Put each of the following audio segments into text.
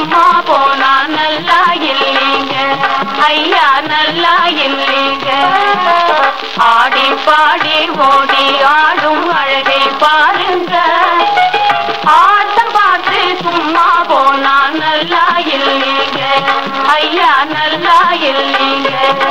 சும்மா போனா நல்லா இல்லைங்க ஐயா நல்லா இல்லைங்க ஆடி பாடி ஓடி ஆடும் அழகை பாருங்க ஆட்டம் பார்த்து சும்மா போனா நல்லா இல்லைங்க ஐயா நல்லா இல்லைங்க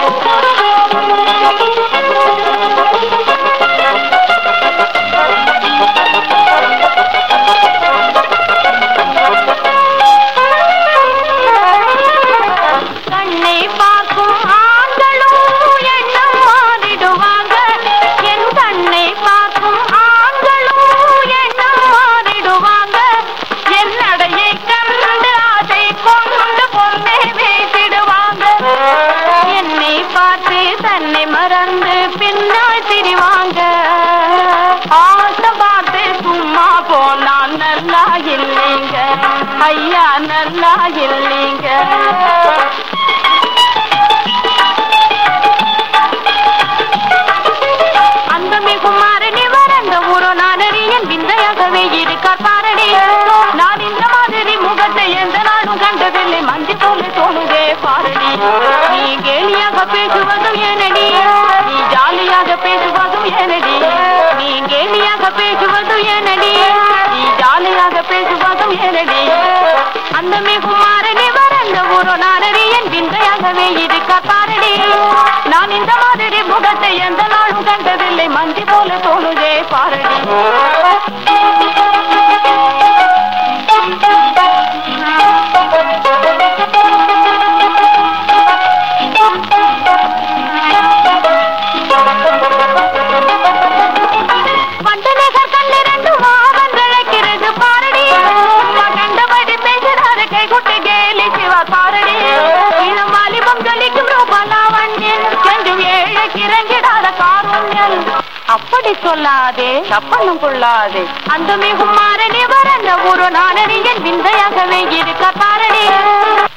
கண்ணை பார்க்கும் ஆண்களும் எண்ணம் மாறிடுவாங்க என் கண்ணை பார்க்கும் ஆண்களும் எண்ணம் மாறிடுவாங்க என் நடையை கண்டு அதை கொண்டு பொண்ணை வைத்திடுவாங்க என்னை பார்த்து தன்னை மறந்து பின்னால் திரிவாங்க ஆசை பார்த்து சும்மா போனா நல்லா இல்லைங்க ஐயா நல்லா இல்லைங்க அந்த குமாரனி வரந்த ஒரு நாடறியன் விந்தையாகவே இருக்கார் பாரடி நான் இந்த மாதிரி முகத்தை எந்த நாடும் கண்டதில்லை மந்தி போல தோணுதே பாரடி நீ கேலியாக பேசுவதும் ஏனடி நீ ஜாலியாக பேசுவதும் ஏனடி நீ கேலியாக பேசுவதும் ஏனடி நீ ஜாலியாக பேசுவதும் ஏனடி அந்த குமாரனி வரந்த ஒரு நாடறியன் விந்தையாகவே இருக்கார் பாரடி நான் இந்த மாதிரி முகத்தை எந்த நாளும் கண்டதில்லை மந்தி போல தோணுதே பாரடி வண்டநகர் கண்ணிரண்டு மாவன் விளக்கிறது பாரடி சும்மா கண்டபடி பேசுறாரு கைகுட்டு கேலி சிவா பாரடி இளம் வாலிபம் ஜொலிக்கும் ரூபலாவண்யன் கொஞ்சம் ஏழை கிறங்கிடாத காருண்யன் அப்படி சொல்லாதே தப்பனும் கொள்ளாதே அந்த மிகும் மாறனே வரந்த ஒரு நாடறியன் விந்தையாகவே இருக்க பாரடி